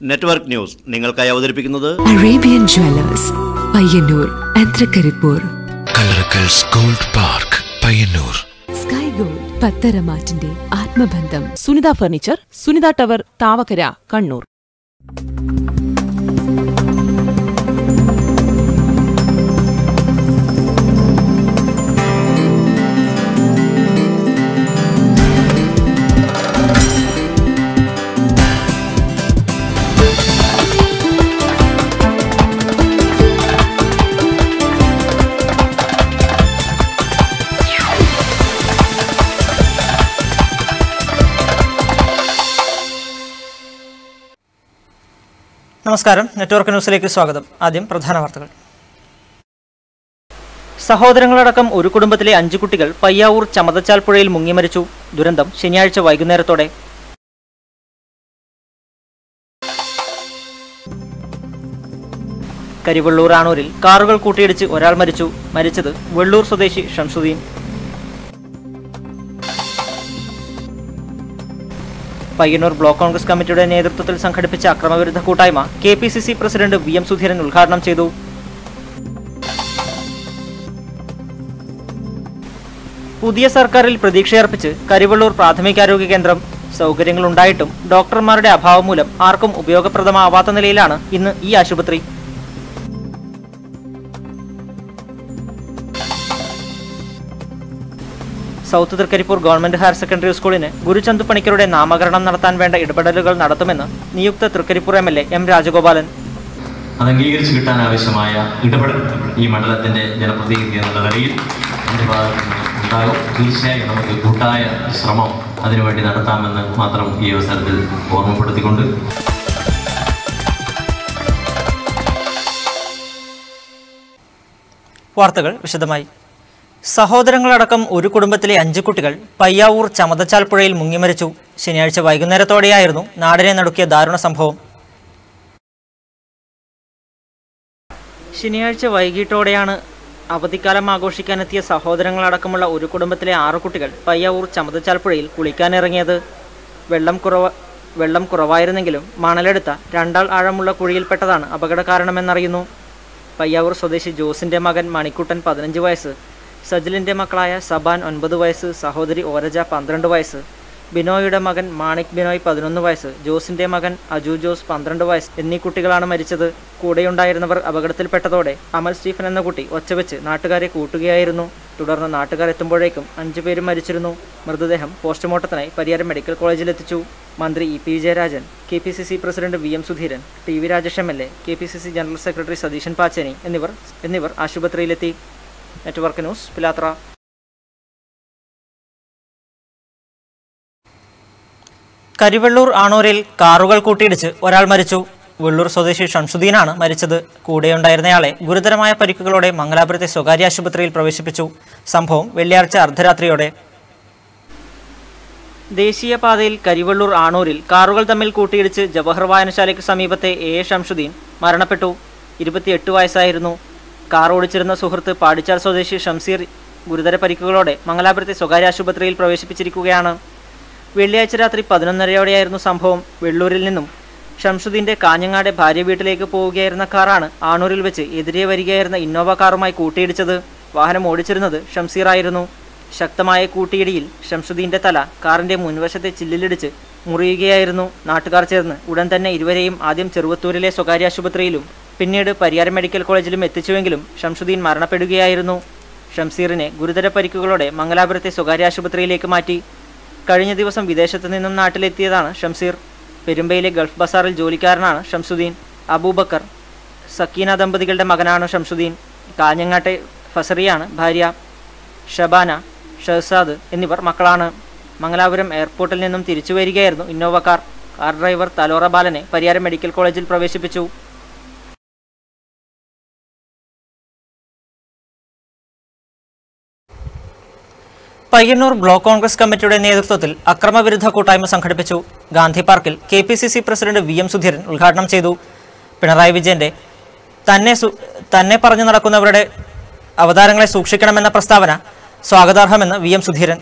network news നിങ്ങൾക്കായി അവതരിപ്പിക്കുന്നത് Arabian jewellers Payyanur ആൻത്രക്കരിപ്പൂർ കല്ലറക്കൽസ് gold park Payyanur sky gold പത്തരമാറ്റിന്റെ ആത്മബന്ധം സുനിത ഫർണിച്ചർ സുനിത ടവർ താവക്കര കണ്ണൂർ നമസ്കാരം നെറ്റ്വർക്ക് ന്യൂസിലേക്ക് സ്വാഗതം ആദ്യം പ്രധാന വാർത്തകൾ സഹോദരങ്ങളടക്കം ഒരു കുടുംബത്തിലെ അഞ്ചു കുട്ടികൾ പയ്യാവൂർ ചമതച്ചാൽ പുഴയിൽ മുങ്ങിമരിച്ചു ദുരന്തം ശനിയാഴ്ച വൈകുന്നേരത്തോടെ കരിവള്ളൂർ ആണൂരിൽ കാറുകൾ കൂട്ടിയിടിച്ച് ഒരാൾ മരിച്ചു മരിച്ചത് വെള്ളൂർ സ്വദേശി ഷംസുദ്ദീൻ പയ്യന്നൂർ ബ്ലോക്ക് കോൺഗ്രസ് കമ്മിറ്റിയുടെ നേതൃത്വത്തിൽ സംഘടിപ്പിച്ച അക്രമവിരുദ്ധ കൂട്ടായ്മ K P C C president V M Sudheeran ഉദ്ഘാടനം ചെയ്തു പുതിയ സർക്കാരിൽ പ്രതീക്ഷയർപ്പിച്ച് കരിവള്ളൂർ പ്രാഥമികാരോഗ്യ കേന്ദ്രം സൗകര്യങ്ങൾ ഉണ്ടായിട്ടും ഡോക്ടർമാരുടെ അഭാവം മൂലം ആർക്കും ഉപയോഗപ്രദമാവാത്ത നിലയിലാണ് ഇന്ന് ഈ ആശുപത്രി south Trikaripur government higher secondary സ്കൂളിന് ഗുരുചന്ദ് പണിക്കരുടെ നാമകരണം നടത്താൻ വേണ്ട ഇടപെടലുകൾ നടത്തുമെന്ന് നിയുക്ത Trikaripur M L A M Rajagopalan അത് അംഗീകരിച്ചു കിട്ടാൻ ആവശ്യമായ ഇടപെടൽ ഈ മണ്ഡലത്തിന്റെ ജനപ്രതിനിധി എന്നുള്ള നിലയിൽ എൻ്റെ ഭാഗത്ത് നിന്ന് ഉണ്ടാകും തീർച്ചയായും നമുക്ക് കൂട്ടായ ശ്രമം അതിനുവേണ്ടി നടത്താമെന്ന് മാത്രം ഈ അവസരത്തിൽ ഓർമ്മപ്പെടുത്തിക്കൊണ്ട് വാർത്തകൾ വിശദമായി സഹോദരങ്ങളടക്കം ഒരു കുടുംബത്തിലെ അഞ്ച് കുട്ടികൾ പയ്യാവൂർ ചമതച്ചാൽ പുഴയിൽ മുങ്ങിമരിച്ചു ശനിയാഴ്ച വൈകുന്നേരത്തോടെയായിരുന്നു നാടിനെ നടുക്കിയ ദാരുണ സംഭവം ശനിയാഴ്ച വൈകിട്ടോടെയാണ് അവധിക്കാലം ആഘോഷിക്കാനെത്തിയ സഹോദരങ്ങളടക്കമുള്ള ഒരു കുടുംബത്തിലെ ആറു കുട്ടികൾ പയ്യാവൂർ ചമതച്ചാൽ പുഴയിൽ കുളിക്കാനിറങ്ങിയത് വെള്ളം കുറവ വെള്ളം കുറവായിരുന്നെങ്കിലും മണലെടുത്ത രണ്ടാൾ ആഴമുള്ള കുഴിയിൽപ്പെട്ടതാണ് അപകട കാരണമെന്നറിയുന്നു പയ്യാവൂർ സ്വദേശി ജോസിന്റെ മകൻ മണിക്കുട്ടൻ പതിനഞ്ച് വയസ്സ് സജിലിന്റെ മക്കളായ സബാൻ ഒൻപത് വയസ്സ് സഹോദരി ഓരജ പന്ത്രണ്ട് വയസ്സ് ബിനോയുടെ മകൻ മാണിക് ബിനോയ് പതിനൊന്ന് വയസ്സ് ജോസിന്റെ മകൻ അജു ജോസ് പന്ത്രണ്ട് വയസ്സ് എന്നീ കുട്ടികളാണ് മരിച്ചത് കൂടെയുണ്ടായിരുന്നവർ അപകടത്തിൽപ്പെട്ടതോടെ അമൽ സ്റ്റീഫൻ എന്ന കുട്ടി ഒച്ചവെച്ച് നാട്ടുകാരെ കൂട്ടുകയായിരുന്നു തുടർന്ന് നാട്ടുകാർ എത്തുമ്പോഴേക്കും അഞ്ചു പേരും മരിച്ചിരുന്നു മൃതദേഹം പോസ്റ്റ്മോർട്ടത്തിനായി പരിയാരം മെഡിക്കൽ കോളേജിലെത്തിച്ചു മന്ത്രി E P Vijayarajan K P C C president V M Sudheeran T V Rajesh M L A K P C C general secretary Satheesan Pacheni എന്നിവർ എന്നിവർ ആശുപത്രിയിലെത്തി നെറ്റ്വർക്ക് ന്യൂസ് പിലാത്ര കരിവെള്ളൂർ ആണൂരിൽ കാറുകൾ കൂട്ടിയിടിച്ച് ഒരാൾ മരിച്ചു വെള്ളൂർ സ്വദേശി ഷംസുദ്ദീനാണ് മരിച്ചത് കൂടെയുണ്ടായിരുന്നയാളെ ഗുരുതരമായ പരിക്കുകളോടെ മംഗലാപുരത്തെ സ്വകാര്യ ആശുപത്രിയിൽ പ്രവേശിപ്പിച്ചു സംഭവം വെള്ളിയാഴ്ച അർദ്ധരാത്രിയോടെ ദേശീയപാതയിൽ കരിവെള്ളൂർ ആണൂരിൽ കാറുകൾ തമ്മിൽ കൂട്ടിയിടിച്ച് ജവഹർ വായനശാലയ്ക്ക് സമീപത്തെ എ എ ഷംസുദ്ദീൻ മരണപ്പെട്ടു ഇരുപത്തിയെട്ട് വയസ്സായിരുന്നു കാർ ഓടിച്ചിരുന്ന സുഹൃത്ത് പാടിച്ചാൽ സ്വദേശി ഷംസീർ ഗുരുതര പരിക്കുകളോടെ മംഗലാപുരത്തെ സ്വകാര്യ ആശുപത്രിയിൽ പ്രവേശിപ്പിച്ചിരിക്കുകയാണ് വെള്ളിയാഴ്ച രാത്രി പതിനൊന്നരയോടെയായിരുന്നു സംഭവം വെള്ളൂരിൽ നിന്നും ഷംസുദ്ദീന്റെ കാഞ്ഞങ്ങാട് ഭാര്യ വീട്ടിലേക്ക് പോവുകയായിരുന്ന കാറാണ് ആണൂരിൽ വെച്ച് എതിരെ വരികയായിരുന്ന ഇന്നോവ കാറുമായി കൂട്ടിയിടിച്ചത് വാഹനം ഓടിച്ചിരുന്നത് ഷംസീറായിരുന്നു ശക്തമായ കൂട്ടിയിടിയിൽ ഷംസുദ്ദീന്റെ തല കാറിന്റെ മുൻവശത്തെ ചില്ലിലിടിച്ച് മുറിയുകയായിരുന്നു നാട്ടുകാർ ചേർന്ന് ഉടൻ തന്നെ ഇരുവരെയും ആദ്യം ചെറുവത്തൂരിലെ സ്വകാര്യ ആശുപത്രിയിലും പിന്നീട് പരിയാരം മെഡിക്കൽ കോളേജിലും എത്തിച്ചുവെങ്കിലും ഷംസുദ്ദീൻ മരണപ്പെടുകയായിരുന്നു ഷംസീറിനെ ഗുരുതര പരിക്കുകളോടെ മംഗലാപുരത്തെ സ്വകാര്യ ആശുപത്രിയിലേക്ക് മാറ്റി കഴിഞ്ഞ ദിവസം വിദേശത്ത് നിന്നും നാട്ടിലെത്തിയതാണ് ഷംസീർ പെരുമ്പയിലെ ഗൾഫ് ബസാറിൽ ജോലിക്കാരനാണ് ഷംസുദ്ദീൻ അബൂബക്കർ സക്കീന ദമ്പതികളുടെ മകനാണ് ഷംസുദ്ദീൻ കാഞ്ഞങ്ങാട്ടെ ഫസറിയാണ് ഭാര്യ ഷബാന ഷഹസാദ് എന്നിവർ മക്കളാണ് മംഗലാപുരം എയർപോർട്ടിൽ നിന്നും തിരിച്ചു വരികയായിരുന്നു Innova car car driver Thalora ബാലനെ പരിയാരം മെഡിക്കൽ കോളേജിൽ പ്രവേശിപ്പിച്ചു പയ്യന്നൂർ ബ്ലോക്ക് കോൺഗ്രസ് കമ്മിറ്റിയുടെ നേതൃത്വത്തിൽ അക്രമവിരുദ്ധ കൂട്ടായ്മ സംഘടിപ്പിച്ചു ഗാന്ധി പാർക്കിൽ K P C C president V M Sudheeran ഉദ്ഘാടനം ചെയ്തു പിണറായി വിജയന്റെ തന്നെ സു- തന്നെ പറഞ്ഞു നടക്കുന്നവരുടെ അവതാരങ്ങളെ സൂക്ഷിക്കണമെന്ന പ്രസ്താവന സ്വാഗതാർഹമെന്ന് വി എം സുധീരൻ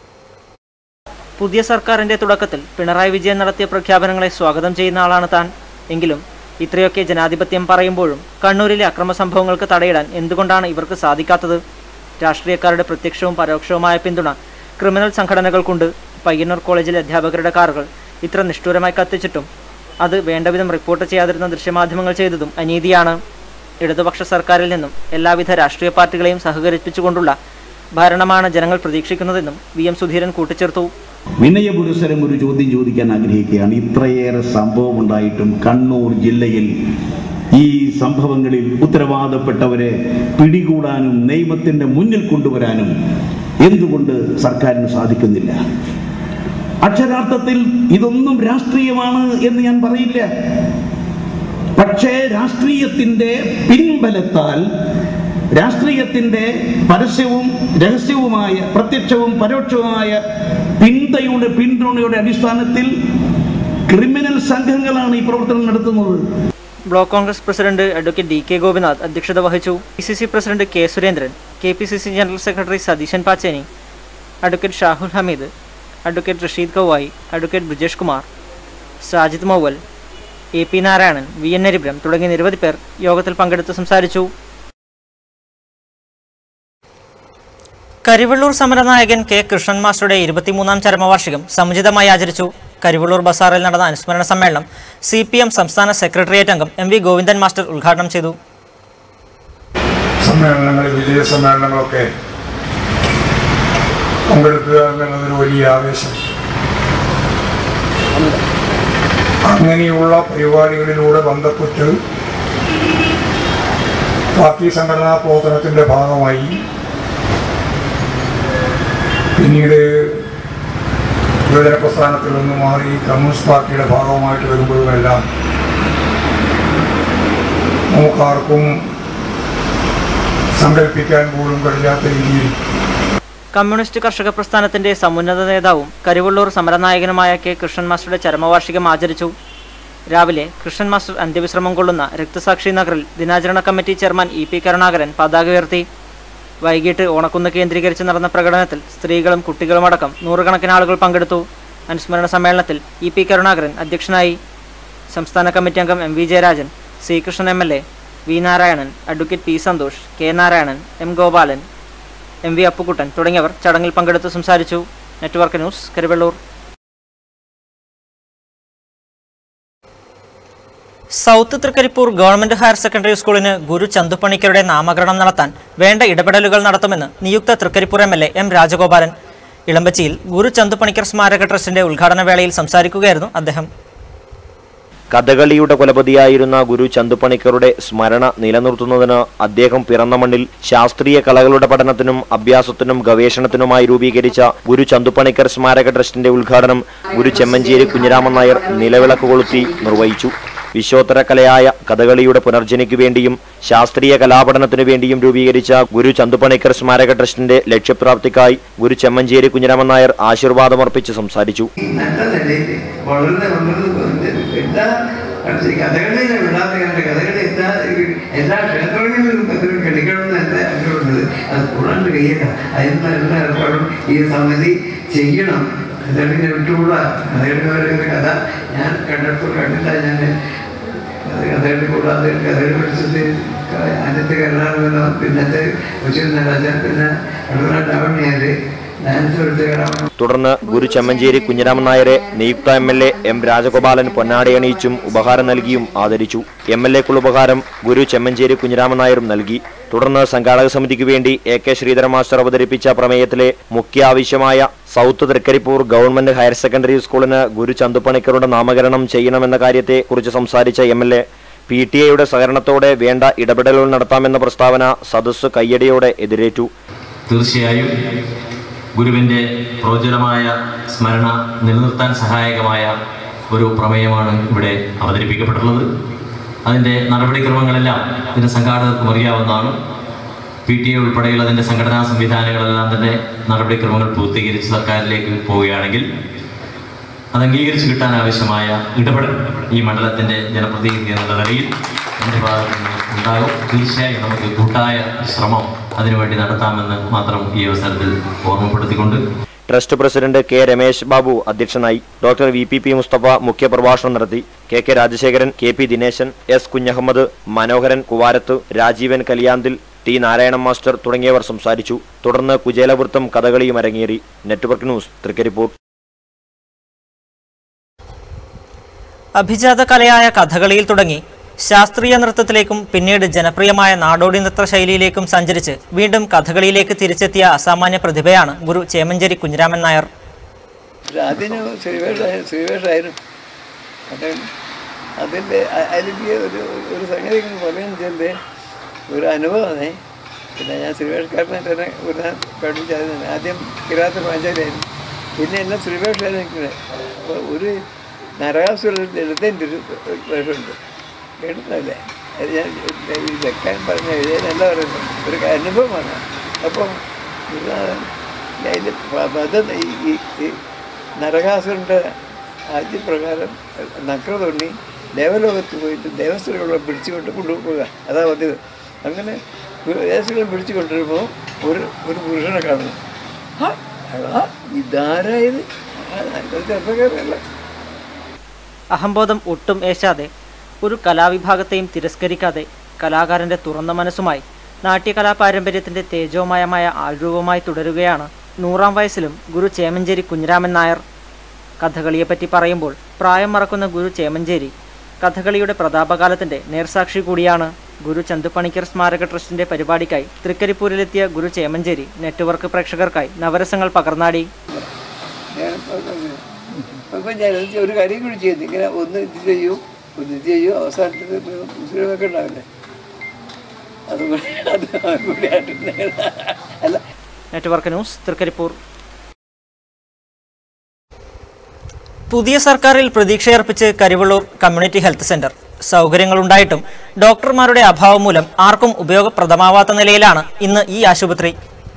പുതിയ സർക്കാരിന്റെ തുടക്കത്തിൽ പിണറായി വിജയൻ നടത്തിയ പ്രഖ്യാപനങ്ങളെ സ്വാഗതം ചെയ്യുന്ന ആളാണ് താൻ എങ്കിലും ഇത്രയൊക്കെ ജനാധിപത്യം പറയുമ്പോഴും കണ്ണൂരിലെ അക്രമ സംഭവങ്ങൾക്ക് തടയിടാൻ എന്തുകൊണ്ടാണ് ഇവർക്ക് സാധിക്കാത്തത് രാഷ്ട്രീയക്കാരുടെ പ്രത്യക്ഷവും പരോക്ഷവുമായ പിന്തുണ ക്രിമിനൽ സംഘടനകൾക്കുണ്ട് പയ്യന്നൂർ കോളേജിലെ അധ്യാപകരുടെ കാറുകൾ ഇത്ര നിഷ്ഠൂരമായി കത്തിച്ചിട്ടും അത് വേണ്ടവിധം റിപ്പോർട്ട് ചെയ്യാതിരുന്ന ദൃശ്യമാധ്യമങ്ങൾ ചെയ്തതും അനീതിയാണ് ഇടതുപക്ഷ സർക്കാരിൽ നിന്നും എല്ലാവിധ രാഷ്ട്രീയ പാർട്ടികളെയും സഹകരിപ്പിച്ചുകൊണ്ടുള്ള ഭരണമാണ് ജനങ്ങൾ പ്രതീക്ഷിക്കുന്നതെന്നും വി എം സുധീരൻ കൂട്ടിച്ചേർത്തു വിനയപുരസരം ഒരു ചോദ്യം ചോദിക്കാൻ ആഗ്രഹിക്കുകയാണ് ഇത്രയേറെ സംഭവം ഉണ്ടായിട്ടും കണ്ണൂർ ജില്ലയിൽ ഈ സംഭവങ്ങളിൽ ഉത്തരവാദപ്പെട്ടവരെ പിടികൂടാനും നിയമത്തിന്റെ മുന്നിൽ കൊണ്ടുവരാനും എന്തുകൊണ്ട് സർക്കാരിന് സാധിക്കുന്നില്ല അക്ഷരാർത്ഥത്തിൽ ഇതൊന്നും രാഷ്ട്രീയമാണ് എന്ന് ഞാൻ പറയില്ല പക്ഷേ രാഷ്ട്രീയത്തിന്റെ പിൻബലത്താൽ രാഷ്ട്രീയത്തിന്റെ പരസ്യവും രഹസ്യവുമായ പ്രത്യക്ഷവും പരോക്ഷവുമായ പിന്തുണയുടെ പിന്തുണയുടെ അടിസ്ഥാനത്തിൽ ക്രിമിനൽ സംഘങ്ങളാണ് ഈ പ്രവർത്തനം നടത്തുന്നത് block Congress president advocate D K Gopinath അധ്യക്ഷത വഹിച്ചു P C C president K Surendran K P C C general secretary Satheesan Pacheni advocate Shahul Hameed advocate Rasheed Kouvayi advocate Brijesh Kumar Sajid Mouval A P Narayanan V N Naribram തുടങ്ങിയ നിരവധി പേർ യോഗത്തിൽ പങ്കെടുത്ത് സംസാരിച്ചു കരിവള്ളൂർ സമരനായകൻ കെ കൃഷ്ണൻ മാസ്റ്ററുടെ ഇരുപത്തിമൂന്നാം ചരമവാർഷികം സമുചിതമായി ആചരിച്ചു കരിവള്ളൂർ ബസാറിൽ നടന്ന അനുസ്മരണ സമ്മേളനം സി പി എം സംസ്ഥാന സെക്രട്ടേറിയറ്റ് അംഗം എം വി ഗോവിന്ദൻ മാസ്റ്റർ ഉദ്ഘാടനം ചെയ്തു സമ്മേളനങ്ങൾ വിജയ സമ്മേളനങ്ങളൊക്കെ പങ്കെടുക്കുക എന്നുള്ളതൊരു വലിയ ആവേശം അങ്ങനെയുള്ള പരിപാടികളിലൂടെ ബന്ധപ്പെട്ട് പാർട്ടി സംഘടനാ പ്രവർത്തനത്തിന്റെ ഭാഗമായി പിന്നീട് യുവജന പ്രസ്ഥാനത്തിൽ നിന്ന് മാറി കമ്മ്യൂണിസ്റ്റ് പാർട്ടിയുടെ ഭാഗമായിട്ട് വരുമ്പോഴുമെല്ലാം നമുക്കാർക്കും സങ്കല്പിക്കാൻ പോലും കഴിയാത്ത രീതിയിൽ കമ്മ്യൂണിസ്റ്റ് കർഷക പ്രസ്ഥാനത്തിന്റെ സമുന്നത നേതാവും കരിവള്ളൂർ സമരനായകനുമായ കെ കൃഷ്ണൻ മാസ്റ്ററുടെ ചരമവാർഷികം ആചരിച്ചു രാവിലെ കൃഷ്ണൻ മാസ്റ്റർ അന്ത്യവിശ്രമം കൊള്ളുന്ന രക്തസാക്ഷി നഗറിൽ ദിനാചരണ committee chairman E P Karunakaran പതാക ഉയർത്തി വൈകിട്ട് ഓണക്കുന്ന് കേന്ദ്രീകരിച്ച് നടന്ന പ്രകടനത്തിൽ സ്ത്രീകളും കുട്ടികളുമടക്കം നൂറുകണക്കിന് ആളുകൾ പങ്കെടുത്തു അനുസ്മരണ സമ്മേളനത്തിൽ ഇ പി കരുണാകരൻ അധ്യക്ഷനായി സംസ്ഥാന കമ്മിറ്റി അംഗം M V Jayarajan C Krishnan M L A V Narayanan advocate P Santhosh K Narayanan M Gopalan M V Appukuttan തുടങ്ങിയവർ ചടങ്ങിൽ പങ്കെടുത്ത് സംസാരിച്ചു network news Karuvellur south Trikaripur government higher secondary സ്കൂളിന് ഗുരു ചന്തുപണിക്കരുടെ നാമകരണം നടത്താൻ വേണ്ട ഇടപെടലുകൾ നടത്തുമെന്ന് നിയുക്ത Trikaripur M L A M Rajagopalan ഇളമ്പച്ചിയിൽ ഗുരു ചന്തുപണിക്കർ സ്മാരക ട്രസ്റ്റിന്റെ ഉദ്ഘാടന വേളയിൽ സംസാരിക്കുകയായിരുന്നു അദ്ദേഹം കഥകളിയുടെ കുലപതിയായിരുന്ന ഗുരു ചന്തുപണിക്കറുടെ സ്മരണ നിലനിർത്തുന്നതിന് അദ്ദേഹം പിറന്ന മണ്ണിൽ ശാസ്ത്രീയ കലകളുടെ പഠനത്തിനും അഭ്യാസത്തിനും ഗവേഷണത്തിനുമായി രൂപീകരിച്ച ഗുരു ചന്തുപണിക്കർ സ്മാരക ട്രസ്റ്റിന്റെ ഉദ്ഘാടനം ഗുരു ചെമ്മഞ്ചേരി കുഞ്ഞിരാമൻ നായർ നിലവിളക്ക് കൊളുത്തി നിർവഹിച്ചു വിശ്വോത്തര കലയായ കഥകളിയുടെ പുനർജനിക്കു വേണ്ടിയും ശാസ്ത്രീയ കലാപഠനത്തിനു വേണ്ടിയും രൂപീകരിച്ച ഗുരു ചന്തുപണിക്കർ സ്മാരക ട്രസ്റ്റിന്റെ ലക്ഷ്യപ്രാപ്തിക്കായി ഗുരു ചെമ്മഞ്ചേരി കുഞ്ഞിരാമൻ നായർ ആശീർവാദമർപ്പിച്ച് സംസാരിച്ചു നല്ല നിലയിൽ വളർന്ന് വളർന്ന് വന്ന് എല്ലാ കഥകളിലെ വിടാത്ത കണ്ട് കഥകളി എല്ലാ എല്ലാ ക്ഷേത്രങ്ങളിലും കഥകൾ കളിക്കണമെന്ന് എൻ്റെ ആഗ്രഹമുള്ളത് അത് കൂടാണ്ട് കഴിയില്ല അതിനുള്ള എല്ലാ ഏർപ്പാടും ഈ സമിതി ചെയ്യണം കഥകളിനെ വിട്ടുകൂടാ കഥകളിയുടെ കഥ ഞാൻ കണ്ടിടത്തോളം കണ്ടില്ല ഞാൻ കഥകളി കൂടാതെ കഥകളി പഠിച്ചത് ആദ്യത്തെ കരുണാകരനോ പിന്നത്തെ കൊച്ചിൻ നടരാജ പിന്നെ കരുണ ഡാവണിയാല് ഡാൻസ് എടുത്ത് കയറാൻ തുടർന്ന് ഗുരു ചെമ്മഞ്ചേരി കുഞ്ഞിരാമൻ നായരെ നിയുക്ത M L A M Rajagopalan പൊന്നാടി അണിയിച്ചും ഉപഹാരം നൽകിയും ആദരിച്ചു എം എൽ എക്കുള്ള ഉപഹാരം ഗുരു ചെമ്മഞ്ചേരി കുഞ്ഞിരാമൻ നായരും നൽകി തുടർന്ന് സംഘാടക സമിതിക്ക് വേണ്ടി എ കെ ശ്രീധര മാസ്റ്റർ അവതരിപ്പിച്ച പ്രമേയത്തിലെ മുഖ്യ ആവശ്യമായ south Trikaripur government higher secondary സ്കൂളിന് ഗുരു ചന്തുപണിക്കറുടെ നാമകരണം ചെയ്യണമെന്ന കാര്യത്തെ കുറിച്ച് സംസാരിച്ച M L A P T എയുടെ സഹകരണത്തോടെ വേണ്ട ഇടപെടലുകൾ നടത്താമെന്ന പ്രസ്താവന സദസ്സ് കയ്യടിയോടെ എതിരേറ്റു തീർച്ചയായും ഗുരുവിൻ്റെ പ്രോജ്വലമായ സ്മരണ നിലനിർത്താൻ സഹായകമായ ഒരു പ്രമേയമാണ് ഇവിടെ അവതരിപ്പിക്കപ്പെട്ടുള്ളത് അതിൻ്റെ നടപടിക്രമങ്ങളെല്ലാം ഇതിൻ്റെ സംഘാടകർക്കും അറിയാവുന്നതാണ് പി ടി എ ഉൾപ്പെടെയുള്ള അതിൻ്റെ സംഘടനാ സംവിധാനങ്ങളെല്ലാം തന്നെ നടപടിക്രമങ്ങൾ പൂർത്തീകരിച്ച് സർക്കാരിലേക്ക് പോവുകയാണെങ്കിൽ അത് അംഗീകരിച്ച് കിട്ടാൻ ആവശ്യമായ ഇടപെടൽ ഈ മണ്ഡലത്തിൻ്റെ ജനപ്രതിനിധി എന്നുള്ള നിലയിൽ എൻ്റെ ഭാഗത്ത് നിന്ന് ഉണ്ടാകും തീർച്ചയായും നമുക്ക് കൂട്ടായ ശ്രമം അതിനുവേണ്ടി നടത്താമെന്ന് മാത്രം ഈ അവസരത്തിൽ ഓർമ്മപ്പെടുത്തിക്കൊണ്ട് trust president K Ramesh Babu അധ്യക്ഷനായി doctor V P P Musthafa മുഖ്യപ്രഭാഷണം നടത്തി K K Rajasekharan K P Dineshan S Kunhahammed Manoharan Kuvarath Rajeevan Kaliyanthil T Narayanan master തുടങ്ങിയവർ സംസാരിച്ചു തുടർന്ന് കുചേലവൃത്തം കഥകളിയും അരങ്ങേറി നെറ്റ്വർക്ക് ന്യൂസ് തൃക്കരിപ്പൂർ അഭിജാത കലയായ കഥകളിയിൽ തുടങ്ങി ശാസ്ത്രീയ നൃത്തത്തിലേക്കും പിന്നീട് ജനപ്രിയമായ നാടോടി നൃത്ത ശൈലിയിലേക്കും സഞ്ചരിച്ച് വീണ്ടും കഥകളിയിലേക്ക് തിരിച്ചെത്തിയ അസാമാന്യ പ്രതിഭയാണ് ഗുരു ചേമഞ്ചേരി കുഞ്ഞിരാമൻ നായർ അതിന് ശ്രീവേഷായ ശ്രീവേഷായിരുന്നു അത് അതിൻ്റെ അതിലേക്ക് ഒരു ഒരു സംഗതി ഇങ്ങനെ പറയുന്നത് വെച്ചാൽ ഒരു അനുഭവമാണേ പിന്നെ ഞാൻ ശ്രീവേഷക്കാരനെ തന്നെ ഒരു പഠിപ്പിച്ചായിരുന്നു ആദ്യം കിരാത്ത പാഞ്ചാലിയായിരുന്നു പിന്നെ എല്ലാം ശ്രീവേഷായിരുന്നു നിൽക്കുന്നത് അപ്പോൾ ഒരു നരകാസുരത്തിൽ എടുത്തതിൻ്റെ ഒരു വേഷമുണ്ട് കേട്ടിട്ടല്ലേ അത് ഞാൻ ഈ വെക്കാൻ പറഞ്ഞ എഴുതാനല്ല പറയുന്നത് ഒരു അനുഭവമാണ് അപ്പം അതിൽ പദം ഈ ഈ- ഈ നരകാസുരൻ്റെ ആദ്യപ്രകാരം നക്രതൊണ്ണി ദേവലോകത്ത് പോയിട്ട് ദേവസ്ത്രീകളെ പിടിച്ചുകൊണ്ട് കൊണ്ടുപോവുക അതാ പതിവ് അങ്ങനെ ദേവസ്ത്രീകളെ പിടിച്ചു കൊണ്ടുവരുമ്പോൾ ഒരു ഒരു പുരുഷനെ കാണുന്നു ആ, എടാ, ഇതാരായത് ആ, നല്ലൊരു ചെറുപ്പക്കാരനല്ല അഹംബോധം ഒട്ടും ഏശാതെ ഒരു കലാവിഭാഗത്തെയും തിരസ്കരിക്കാതെ കലാകാരന്റെ തുറന്ന മനസ്സുമായി നാട്യകലാ പാരമ്പര്യത്തിന്റെ തേജോമയമായ ആൾരൂപമായി തുടരുകയാണ് നൂറാം വയസ്സിലും ഗുരു ചേമഞ്ചേരി കുഞ്ഞിരാമൻ നായർ കഥകളിയെപ്പറ്റി പറയുമ്പോൾ പ്രായം മറക്കുന്ന ഗുരു ചേമഞ്ചേരി കഥകളിയുടെ പ്രതാപകാലത്തിന്റെ നേർസാക്ഷി കൂടിയാണ് ഗുരു ചന്തുപണിക്കർ സ്മാരക ട്രസ്റ്റിന്റെ പരിപാടിക്കായി തൃക്കരിപ്പൂരിലെത്തിയ ഗുരു ചേമഞ്ചേരി നെറ്റ്വർക്ക് പ്രേക്ഷകർക്കായി നവരസങ്ങൾ പകർന്നാടി അപ്പം ഞാൻ ഒരു കാര്യം കൂടി ചെയ്യുന്നു ഇങ്ങനെ ഒന്ന് ഇത് ചെയ്യൂ ഒന്ന് ഇത് ചെയ്യൂ അവസാനത്തിൽ മുസ്ലിമൊക്കെ ഉണ്ടാവില്ലേ അതും കൂടി അത് കൂടി ആയിട്ട് അല്ല നെറ്റ്വർക്ക് ന്യൂസ് തൃക്കരിപ്പൂർ പുതിയ സർക്കാരിൽ പ്രതീക്ഷയർപ്പിച്ച് കരിവള്ളൂർ കമ്മ്യൂണിറ്റി ഹെൽത്ത് സെന്റർ സൗകര്യങ്ങളുണ്ടായിട്ടും ഡോക്ടർമാരുടെ അഭാവം മൂലം ആർക്കും ഉപയോഗപ്രദമാവാത്ത നിലയിലാണ് ഇന്ന് ഈ ആശുപത്രി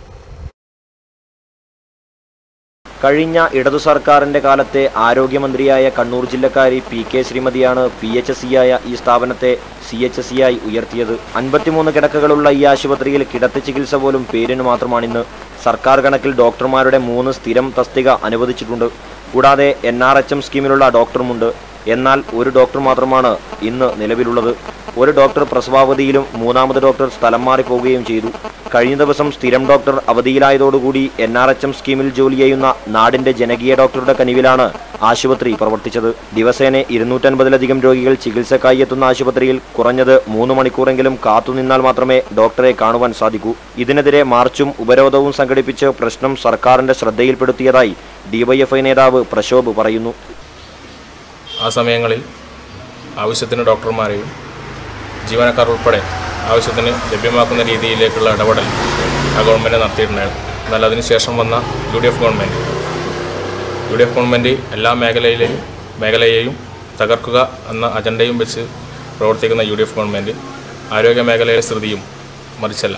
കഴിഞ്ഞ ഇടതു സർക്കാരിന്റെ കാലത്തെ ആരോഗ്യമന്ത്രിയായ കണ്ണൂർ ജില്ലക്കാരി പി കെ ശ്രീമതിയാണ് പി എച്ച് എസ് സിയായ ഈ സ്ഥാപനത്തെ സി എച്ച് എസ് സിയായി ഉയർത്തിയത് അൻപത്തിമൂന്ന് കിടക്കകളുള്ള ഈ ആശുപത്രിയിൽ കിടത്തി ചികിത്സ പോലും പേരിന് മാത്രമാണിന്ന് സർക്കാർ കണക്കിൽ ഡോക്ടർമാരുടെ മൂന്ന് സ്ഥിരം തസ്തിക അനുവദിച്ചിട്ടുണ്ട് കൂടാതെ എൻ ആർ എച്ച് എം സ്കീമിലുള്ള ഡോക്ടറുമുണ്ട് എന്നാൽ ഒരു ഡോക്ടർ മാത്രമാണ് ഇന്ന് നിലവിലുള്ളത് ഒരു ഡോക്ടർ പ്രസവാവധിയിലും മൂന്നാമത് ഡോക്ടർ സ്ഥലം മാറി പോവുകയും ചെയ്തു കഴിഞ്ഞ ദിവസം സ്ഥിരം ഡോക്ടർ അവധിയിലായതോടുകൂടി എൻ ആർ എച്ച് എം സ്കീമിൽ ജോലി ചെയ്യുന്ന നാടിന്റെ ജനകീയ ഡോക്ടറുടെ കനിവിലാണ് ആശുപത്രി പ്രവർത്തിച്ചത് ദിവസേന ഇരുന്നൂറ്റൻപതിലധികം രോഗികൾ ചികിത്സക്കായി എത്തുന്ന ആശുപത്രിയിൽ കുറഞ്ഞത് മൂന്ന് മണിക്കൂറെങ്കിലും കാത്തുനിന്നാൽ മാത്രമേ ഡോക്ടറെ കാണുവാൻ സാധിക്കൂ ഇതിനെതിരെ മാർച്ചും ഉപരോധവും സംഘടിപ്പിച്ച് പ്രശ്നം സർക്കാരിന്റെ ശ്രദ്ധയിൽപ്പെടുത്തിയതായി ഡിവൈഎഫ്ഐ നേതാവ് പ്രശോഭ് പറയുന്നു ആ സമയങ്ങളിൽ ആവശ്യത്തിന് ഡോക്ടർമാരെയും ജീവനക്കാർ ഉൾപ്പെടെ ആവശ്യത്തിന് ലഭ്യമാക്കുന്ന രീതിയിലേക്കുള്ള ഇടപെടൽ ആ ഗവൺമെൻറ് നടത്തിയിട്ടുണ്ടായിരുന്നു എന്നാൽ അതിനുശേഷം വന്ന U D F government U D F government എല്ലാ മേഖലയിലെയും മേഖലയെയും തകർക്കുക എന്ന അജണ്ടയും വെച്ച് പ്രവർത്തിക്കുന്ന യു ഡി എഫ് ഗവൺമെൻറ് ആരോഗ്യ മേഖലയിലെ സ്ഥിതിയും മറിച്ചല്ല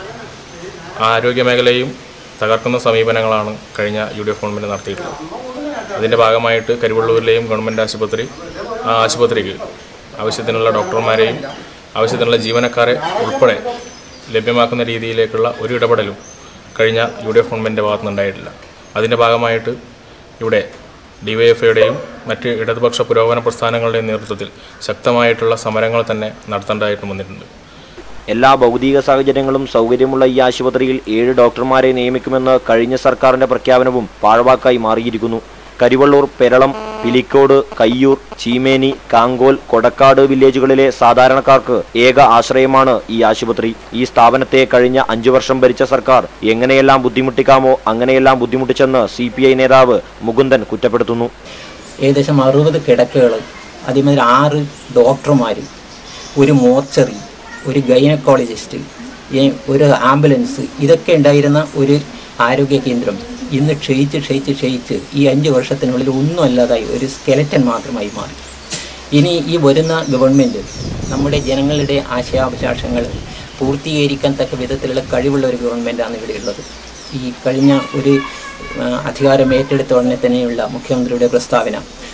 ആ ആരോഗ്യ മേഖലയും തകർക്കുന്ന സമീപനങ്ങളാണ് കഴിഞ്ഞ യു ഡി എഫ് ഗവൺമെൻറ് നടത്തിയിട്ടുള്ളത് അതിൻ്റെ ഭാഗമായിട്ട് കരിവള്ളൂരിലെയും ഗവൺമെൻറ് ആശുപത്രി ആ ആശുപത്രിക്ക് ആവശ്യത്തിനുള്ള ഡോക്ടർമാരെയും ആവശ്യത്തിനുള്ള ജീവനക്കാരെ ഉൾപ്പെടെ ലഭ്യമാക്കുന്ന രീതിയിലേക്കുള്ള ഒരു ഇടപെടലും കഴിഞ്ഞ യു ഡി എഫ് ഗവൺമെൻറ്റിൻ്റെ ഭാഗത്തുനിന്നുണ്ടായിട്ടില്ല അതിൻ്റെ ഭാഗമായിട്ട് ഇവിടെ ഡിവൈഎഫ്ഐയുടെയും മറ്റ് ഇടതുപക്ഷ പുരോഗമന പ്രസ്ഥാനങ്ങളുടെയും നേതൃത്വത്തിൽ ശക്തമായിട്ടുള്ള സമരങ്ങൾ തന്നെ നടത്തേണ്ടതായിട്ട് വന്നിട്ടുണ്ട് എല്ലാ ഭൗതിക സാഹചര്യങ്ങളും സൗകര്യമുള്ള ഈ ആശുപത്രിയിൽ ഏഴ് ഡോക്ടർമാരെ നിയമിക്കുമെന്ന് കഴിഞ്ഞ സർക്കാരിന്റെ പ്രഖ്യാപനവും പാഴ്വാക്കായി മാറിയിരിക്കുന്നു കരിവള്ളൂർ പെരളം പിലിക്കോട് കയ്യൂർ ചീമേനി കാങ്കോൽ കൊടക്കാട് വില്ലേജുകളിലെ സാധാരണക്കാർക്ക് ഏക ആശ്രയമാണ് ഈ ആശുപത്രി ഈ സ്ഥാപനത്തെ കഴിഞ്ഞ അഞ്ചു വർഷം ഭരിച്ച സർക്കാർ എങ്ങനെയെല്ലാം ബുദ്ധിമുട്ടിക്കാമോ അങ്ങനെയെല്ലാം ബുദ്ധിമുട്ടിച്ചെന്ന് സി നേതാവ് മുകുന്ദൻ കുറ്റപ്പെടുത്തുന്നു ഏകദേശം അറുപത് കിടക്കകൾ അതേമാതിരി ആറ് ഡോക്ടർമാർ ഒരു മോർച്ചറി ഒരു ഗൈനക്കോളജിസ്റ്റ് ഒരു ആംബുലൻസ് ഇതൊക്കെ ഉണ്ടായിരുന്ന ഒരു ആരോഗ്യ കേന്ദ്രം ഇന്ന് ക്ഷയിച്ച് ക്ഷയിച്ച് ക്ഷയിച്ച് ഈ അഞ്ച് വർഷത്തിനുള്ളിൽ ഒന്നും അല്ലാതായി ഒരു സ്കെലറ്റൻ മാത്രമായി മാറി ഇനി ഈ വരുന്ന ഗവൺമെൻറ് നമ്മുടെ ജനങ്ങളുടെ ആശയാഭിലാഷങ്ങൾ പൂർത്തീകരിക്കാൻ തക്ക വിധത്തിലുള്ള കഴിവുള്ള ഒരു ഗവൺമെൻറ്റാണ് ഇവിടെയുള്ളത് ഈ കഴിഞ്ഞ ഒരു ആ, അധികാരം ഏറ്റെടുത്ത ഉടനെ തന്നെയുള്ള മുഖ്യമന്ത്രിയുടെ പ്രസ്താവന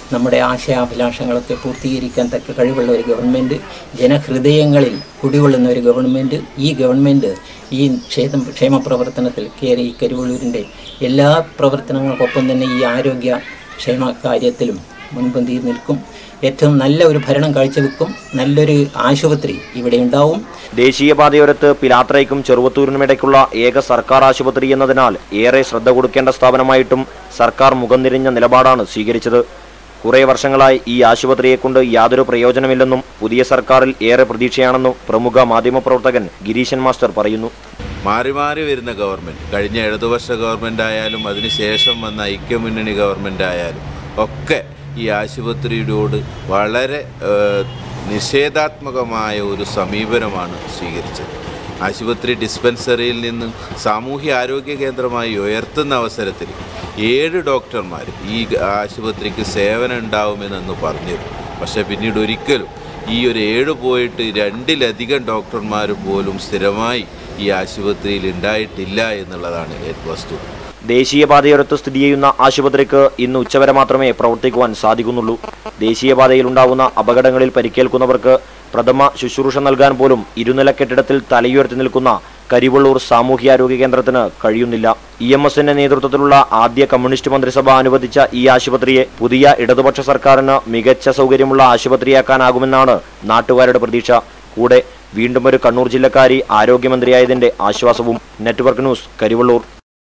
നമ്മുടെ ആശയാഭിലാഷങ്ങളൊക്കെ പൂർത്തീകരിക്കാൻ തക്ക കഴിവുള്ള ഒരു ഗവൺമെൻറ് ജനഹൃദയങ്ങളിൽ കുടികൊള്ളുന്ന ഒരു ഗവൺമെൻറ് ഈ ഗവൺമെൻറ് ഈ ക്ഷേമ ക്ഷേമ പ്രവർത്തനത്തിൽ കയറി ഈ കരിവള്ളൂരിൻ്റെ എല്ലാ പ്രവർത്തനങ്ങൾക്കൊപ്പം തന്നെ ഈ ആരോഗ്യ ക്ഷേമ കാര്യത്തിലും മുൻപന്തിയിൽ നിൽക്കും ഏറ്റവും നല്ല ഒരു ഭരണം കാഴ്ചവെക്കും നല്ലൊരു ആശുപത്രി ഇവിടെ ഉണ്ടാവും ദേശീയപാതയോരത്ത് പിലാത്രയ്ക്കും ചെറുവത്തൂരിനും ഇടയ്ക്കുള്ള ഏക സർക്കാർ ആശുപത്രി എന്നതിനാൽ ഏറെ ശ്രദ്ധ കൊടുക്കേണ്ട സ്ഥാപനമായിട്ടും സർക്കാർ മുഖം തിരിഞ്ഞ നിലപാടാണ് സ്വീകരിച്ചത് കുറേ വർഷങ്ങളായി ഈ ആശുപത്രിയെക്കൊണ്ട് യാതൊരു പ്രയോജനമില്ലെന്നും പുതിയ സർക്കാരിൽ ഏറെ പ്രതീക്ഷയാണെന്നും പ്രമുഖ മാധ്യമപ്രവർത്തകൻ ഗിരീശൻ മാസ്റ്റർ പറയുന്നു മാറി മാറി വരുന്ന ഗവൺമെൻറ് കഴിഞ്ഞ ഇടതുപക്ഷ ഗവൺമെൻറ് ആയാലും അതിനുശേഷം വന്ന ഐക്യമുന്നണി ഗവൺമെൻറ് ആയാലും ഒക്കെ ഈ ആശുപത്രിയോട് വളരെ ഏഹ്, നിഷേധാത്മകമായ ഒരു സമീപനമാണ് സ്വീകരിച്ചത് ആശുപത്രി ഡിസ്പെൻസറിയിൽ നിന്നും സാമൂഹ്യ ആരോഗ്യ കേന്ദ്രമായി ഉയർത്തുന്ന അവസരത്തിൽ ഏഴ് ഡോക്ടർമാർ ഈ ഗ- ആശുപത്രിക്ക് സേവനം ഉണ്ടാവുമെന്നൊന്ന് പറഞ്ഞിരുന്നു പക്ഷേ പിന്നീട് ഒരിക്കലും ഈ ഒരു ഏഴ് പോയിട്ട് രണ്ടിലധികം ഡോക്ടർമാർ പോലും സ്ഥിരമായി ഈ ആശുപത്രിയിൽ ഉണ്ടായിട്ടില്ല എന്നുള്ളതാണ് ഏ- വസ്തുത ദേശീയപാതയോരത്ത് സ്ഥിതി ചെയ്യുന്ന ആശുപത്രിക്ക് ഇന്ന് ഉച്ചവരെ മാത്രമേ പ്രവർത്തിക്കുവാൻ സാധിക്കുന്നുള്ളൂ ദേശീയപാതയിൽ ഉണ്ടാവുന്ന അപകടങ്ങളിൽ പരിക്കേൽക്കുന്നവർക്ക് പ്രഥമ ശുശ്രൂഷ നൽകാൻ പോലും ഇരുനില കെട്ടിടത്തിൽ തലയുയർത്തി നിൽക്കുന്ന കരിവള്ളൂർ സാമൂഹ്യാരോഗ്യ കേന്ദ്രത്തിന് കഴിയുന്നില്ല ഇ എം എസിന്റെ നേതൃത്വത്തിലുള്ള ആദ്യ കമ്മ്യൂണിസ്റ്റ് മന്ത്രിസഭ അനുവദിച്ച ഈ ആശുപത്രിയെ പുതിയ ഇടതുപക്ഷ സർക്കാരിന് മികച്ച സൗകര്യമുള്ള ആശുപത്രിയാക്കാനാകുമെന്നാണ് നാട്ടുകാരുടെ പ്രതീക്ഷ കൂടെ വീണ്ടും ഒരു കണ്ണൂർ ജില്ലക്കാരി ആരോഗ്യമന്ത്രിയായതിന്റെ ആശ്വാസവും നെറ്റ്വർക്ക് ന്യൂസ് കരിവള്ളൂർ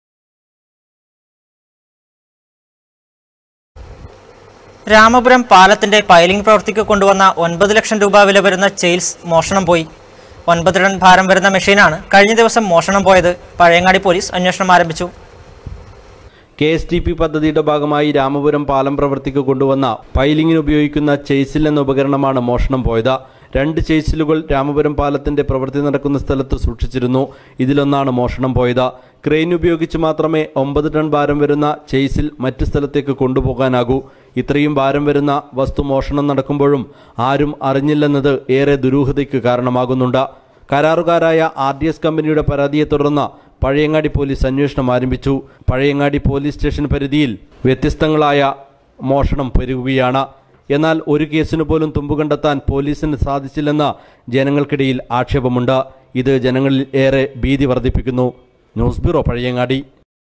രാമപുരം പാലത്തിന്റെ പൈലിംഗ് പ്രവൃത്തിക്ക് കൊണ്ടുവന്ന ഒൻപത് ലക്ഷം രൂപ വില വരുന്ന ചെയിൽസ് മോഷണം പോയി ഒൻപത് ടൺ ഭാരം വരുന്ന മെഷീനാണ് കഴിഞ്ഞ ദിവസം മോഷണം പോയത് പഴയങ്ങാടി പോലീസ് അന്വേഷണം ആരംഭിച്ചു കെ എസ് ടി പി പദ്ധതിയുടെ ഭാഗമായി രാമപുരം പാലം പ്രവർത്തിക്ക് കൊണ്ടുവന്ന പൈലിങ്ങിന് ഉപയോഗിക്കുന്ന ചെയ്സിൽ എന്ന ഉപകരണമാണ് മോഷണം പോയത് രണ്ട് ചെയ്സിലുകൾ രാമപുരം പാലത്തിന്റെ പ്രവൃത്തി നടക്കുന്ന സ്ഥലത്ത് സൂക്ഷിച്ചിരുന്നു ഇതിലൊന്നാണ് മോഷണം പോയത് ക്രെയിൻ ഉപയോഗിച്ച് മാത്രമേ ഒമ്പത് ടൺ ഭാരം വരുന്ന ചെയ്സിൽ മറ്റ് സ്ഥലത്തേക്ക് കൊണ്ടുപോകാനാകൂ ഇത്രയും ഭാരം വരുന്ന വസ്തു മോഷണം നടക്കുമ്പോഴും ആരും അറിഞ്ഞില്ലെന്നത് ഏറെ ദുരൂഹതയ്ക്ക് കാരണമാകുന്നുണ്ട് കരാറുകാരായ ആർ ഡി എസ് കമ്പനിയുടെ പരാതിയെ തുടർന്ന് പഴയങ്ങാടി പോലീസ് അന്വേഷണം ആരംഭിച്ചു പഴയങ്ങാടി പോലീസ് സ്റ്റേഷൻ പരിധിയിൽ വ്യത്യസ്തങ്ങളായ മോഷണം പെരുകുകയാണ് എന്നാൽ ഒരു കേസിന് പോലും തുമ്പ് കണ്ടെത്താൻ പോലീസിന് സാധിച്ചില്ലെന്ന് ജനങ്ങൾക്കിടയിൽ ആക്ഷേപമുണ്ട് ഇത് ജനങ്ങളിൽ ഏറെ ഭീതി വർദ്ധിപ്പിക്കുന്നു ന്യൂസ് ബ്യൂറോ പഴയങ്ങാടി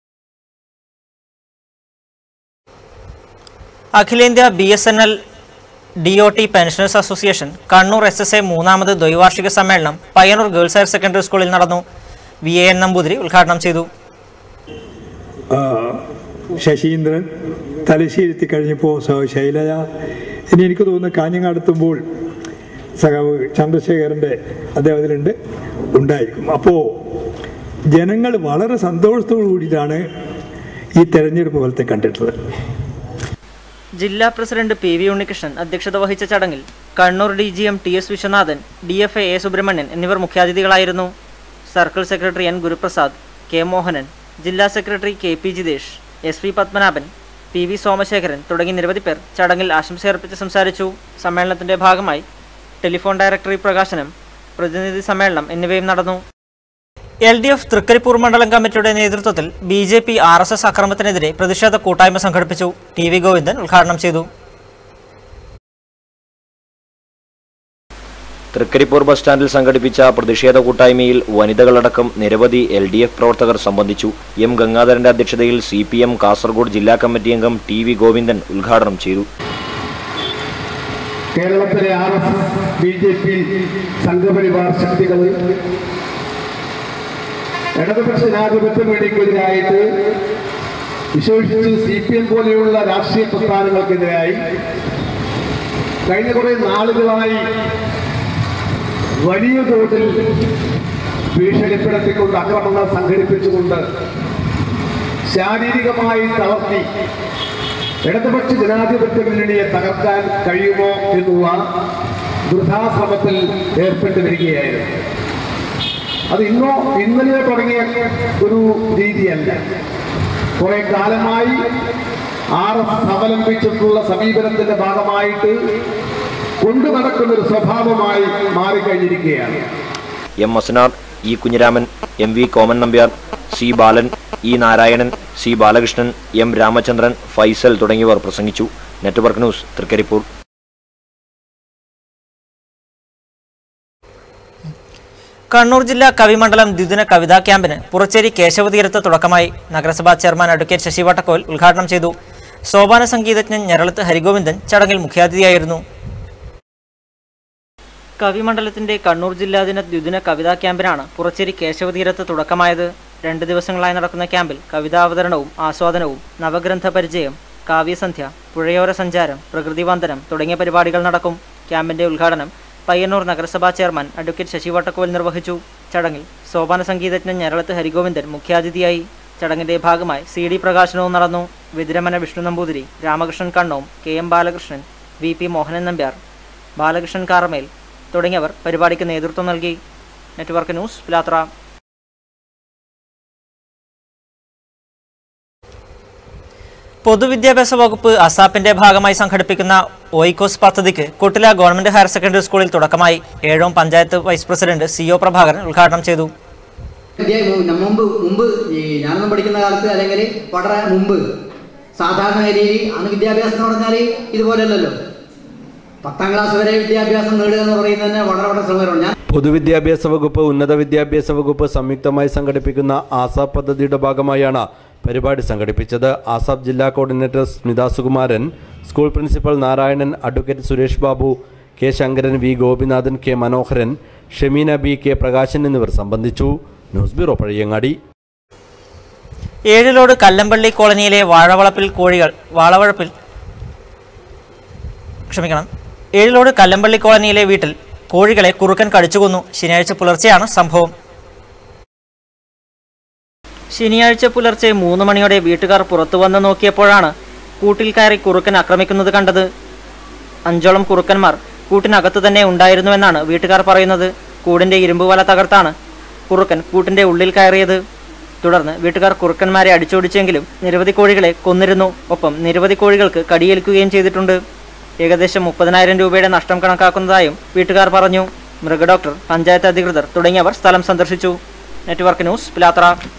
അഖിലേന്ത്യാ B S N L D O T pensioners association Kannur S S A മൂന്നാമത് ദ്വൈവാർഷിക സമ്മേളനം പയ്യന്നൂർ ഗേൾസ് ഹയർ സെക്കൻഡറി സ്കൂളിൽ നടന്നു വി എ എൻ നമ്പൂതിരി ഉദ്ഘാടനം ചെയ്തു ആ, ശശീന്ദ്രൻ തലശ്ശേരിത്തി കഴിഞ്ഞപ്പോൾ സഹ ശൈലജ ഇനി എനിക്ക് തോന്നുന്നു കാഞ്ഞങ്ങാടെത്തുമ്പോൾ സഖാവ് ചന്ദ്രശേഖരൻ്റെ അദ്ദേഹത്തിലുണ്ട് ഉണ്ടായിരിക്കും അപ്പോൾ ജനങ്ങൾ വളരെ സന്തോഷത്തോടു കൂടിയിട്ടാണ് ഈ തെരഞ്ഞെടുപ്പ് ഫലത്തെ കണ്ടിട്ടുള്ളത് ജില്ലാ പ്രസിഡന്റ് പി വി ഉണ്ണികൃഷ്ണൻ അധ്യക്ഷത വഹിച്ച ചടങ്ങിൽ Kannur D G M T S Viswanathan D F A A Subramanian എന്നിവർ മുഖ്യാതിഥികളായിരുന്നു circle secretary N Guruprasad K Mohanan ജില്ലാ secretary K P Jithesh S P Padmanabhan P V Somasekharan തുടങ്ങി നിരവധി പേർ ചടങ്ങിൽ ആശംസയർപ്പിച്ച് സംസാരിച്ചു സമ്മേളനത്തിന്റെ ഭാഗമായി ടെലിഫോൺ ഡയറക്ടറി പ്രകാശനം പ്രതിനിധി സമ്മേളനം എന്നിവയും നടന്നു എൽ ഡി എഫ് തൃക്കരിപ്പൂർ മണ്ഡലം കമ്മിറ്റിയുടെ നേതൃത്വത്തിൽ B J P R S S അക്രമത്തിനെതിരെ പ്രതിഷേധ കൂട്ടായ്മ സംഘടിപ്പിച്ചു ടി വി ഗോവിന്ദൻ ഉദ്ഘാടനം ചെയ്തു തൃക്കരിപ്പൂർ ബസ് സ്റ്റാൻഡിൽ സംഘടിപ്പിച്ച പ്രതിഷേധ കൂട്ടായ്മയിൽ വനിതകളടക്കം നിരവധി എൽ ഡി എഫ് പ്രവർത്തകർ സംബന്ധിച്ചു എം ഗംഗാധരന്റെ അധ്യക്ഷതയിൽ സി പി എം കാസർഗോഡ് ജില്ലാ കമ്മിറ്റി അംഗം ടി വി ഗോവിന്ദൻ ഉദ്ഘാടനം ചെയ്തു കേരളത്തിലെ R S S B J P സംഘപരിവാർ ശക്തികൾ ഇടതുപക്ഷ ജനാധിപത്യ വേദിക്കെതിരായിട്ട് വിശേഷിച്ച് സി പി എം പോലെയുള്ള രാഷ്ട്രീയ പ്രസ്ഥാനങ്ങൾക്കെതിരായി കഴിഞ്ഞ കുറെ നാളുകളായി വലിയ തോതിൽ ഭീഷണിപ്പെടുത്തിക്കൊണ്ട് അക്രമങ്ങൾ സംഘടിപ്പിച്ചുകൊണ്ട് ശാരീരികമായി തളർത്തി ഇടതുപക്ഷ ജനാധിപത്യ മുന്നണിയെ തകർക്കാൻ കഴിയുമോ എന്നുള്ള വൃഥാശ്രമത്തിൽ ഏർപ്പെട്ടു വരികയായിരുന്നു അത് ഇന്നോ ഇന്നലെ തുടങ്ങിയ ഒരു രീതിയല്ല കുറെ കാലമായി ആർ എസ് എസ് അവലംബിച്ചിട്ടുള്ള സമീപനത്തിന്റെ ഭാഗമായിട്ട് കൊണ്ടു നടക്കുന്ന ഒരു സ്വഭാവമായി മാറിക്കഴിഞ്ഞിരിക്കുകയാണ് M Asanar E Kunhiraman M V Koman Nambiar C Balan E Narayanan C Balakrishnan M Ramachandran Faisal തുടങ്ങിയവർ പ്രസംഗിച്ചു നെറ്റ്വർക്ക് ന്യൂസ് തൃക്കരിപ്പൂർ കണ്ണൂർ ജില്ലാ കവിമണ്ഡലം ദ്വിദിന കവിതാ ക്യാമ്പിന് പുറച്ചേരി കേശവതീരത്ത് തുടക്കമായി നഗരസഭാ ചെയർമാൻ അഡ്വക്കേറ്റ് ശശി വട്ടക്കോൽ ഉദ്ഘാടനം ചെയ്തു സോപാന സംഗീതജ്ഞൻ ഞരളത്ത് ഹരിഗോവിന്ദൻ ചടങ്ങിൽ മുഖ്യാതിഥിയായിരുന്നു കവിമണ്ഡലത്തിന്റെ കണ്ണൂർ ജില്ലാദിന ദ്വിദിന കവിതാ ക്യാമ്പിനാണ് പുറച്ചേരി കേശവതീരത്ത് തുടക്കമായത് രണ്ട് ദിവസങ്ങളായി നടക്കുന്ന ക്യാമ്പിൽ കവിതാവതരണവും ആസ്വാദനവും നവഗ്രന്ഥ പരിചയം കാവ്യസന്ധ്യ പുഴയോര സഞ്ചാരം പ്രകൃതിവന്ദനം തുടങ്ങിയ പരിപാടികൾ നടക്കും ക്യാമ്പിന്റെ ഉദ്ഘാടനം പയ്യന്നൂർ നഗരസഭാ ചെയർമാൻ അഡ്വക്കേറ്റ് ശശി വട്ടക്കോൽ നിർവഹിച്ചു ചടങ്ങിൽ സോപാന സംഗീതജ്ഞൻ ഞരളത്ത് ഹരിഗോവിന്ദൻ മുഖ്യാതിഥിയായി ചടങ്ങിന്റെ ഭാഗമായി സി ഡി പ്രകാശനവും നടന്നു വിതിരമന Vishnu Namboothiri Ramakrishnan Kannom K M Balakrishnan V P Mohanan Nambiar Balakrishnan Karamel തുടങ്ങിയവർ പരിപാടിക്ക് നേതൃത്വം നൽകി നെറ്റ്വർക്ക് ന്യൂസ് പിലാത്ര പൊതുവിദ്യാഭ്യാസ വകുപ്പ് അസാപ്പിന്റെ ഭാഗമായി സംഘടിപ്പിക്കുന്ന ഓയിക്കോസ് പദ്ധതിക്ക് കുട്ടില ഗവൺമെന്റ് ഹയർ സെക്കൻഡറി സ്കൂളിൽ തുടക്കമായി Ezhom panchayat vice president C O Prabhakaran ഉദ്ഘാടനം ചെയ്തു വിദ്യ മുമ്പ് മുമ്പ് ഈ ഞാനൊന്നും പഠിക്കുന്ന കാലത്ത് അല്ലെങ്കിൽ വളരെ മുമ്പ് സാധാരണ രീതിയിൽ അന്ന് വിദ്യാഭ്യാസം എന്ന് പറഞ്ഞാൽ ഇതുപോലെയല്ലല്ലോ പത്താം ക്ലാസ് വരെ വിദ്യാഭ്യാസം നേടുക എന്ന് പറയുന്നത് തന്നെ വളരെ വളരെ ശ്രമകരമാണ് ഞാൻ പൊതുവിദ്യാഭ്യാസ വകുപ്പ് ഉന്നത വിദ്യാഭ്യാസ വകുപ്പ് സംയുക്തമായി സംഘടിപ്പിക്കുന്ന ആസാപ് പദ്ധതിയുടെ ഭാഗമായാണ് പരിപാടി സംഘടിപ്പിച്ചത് ആസാപ് ജില്ലാ coordinator Smitha Sukumaran school principal Narayanan advocate Suresh Babu K Sankaran V Gopinathan K Manoharan Shemeena B K Prakashan എന്നിവർ സംബന്ധിച്ചു ന്യൂസ് ബ്യൂറോ പഴയങ്ങാടി ഏഴിലോട് കല്ലമ്പള്ളി കോളനിയിലെ വാഴവളപ്പിൽ കോഴികൾ വാളവളപ്പിൽ ക്ഷമിക്കണം ഏഴിലോട് കല്ലമ്പള്ളി കോളനിയിലെ വീട്ടിൽ കോഴികളെ കുറുക്കൻ കടിച്ചുകൊന്നു ശനിയാഴ്ച പുലർച്ചെയാണ് സംഭവം ശനിയാഴ്ച പുലർച്ചെ മൂന്ന് മണിയോടെ വീട്ടുകാർ പുറത്തു വന്ന് നോക്കിയപ്പോഴാണ് കൂട്ടിൽ കയറി കുറുക്കൻ ആക്രമിക്കുന്നത് കണ്ടത് അഞ്ചോളം കുറുക്കന്മാർ കൂട്ടിനകത്തു തന്നെ ഉണ്ടായിരുന്നുവെന്നാണ് വീട്ടുകാർ പറയുന്നത് കൂടിന്റെ ഇരുമ്പ് വല തകർത്താണ് കുറുക്കൻ കൂട്ടിന്റെ ഉള്ളിൽ കയറിയത് തുടർന്ന് വീട്ടുകാർ കുറുക്കന്മാരെ അടിച്ചോടിച്ചെങ്കിലും നിരവധി കോഴികളെ കൊന്നിരുന്നു ഒപ്പം നിരവധി കോഴികൾക്ക് കടിയേൽക്കുകയും ചെയ്തിട്ടുണ്ട് ഏകദേശം മുപ്പതിനായിരം രൂപയുടെ നഷ്ടം കണക്കാക്കുന്നതായും വീട്ടുകാർ പറഞ്ഞു മൃഗഡോക്ടർ പഞ്ചായത്ത് അധികൃതർ തുടങ്ങിയവർ സ്ഥലം സന്ദർശിച്ചു network news Pilathara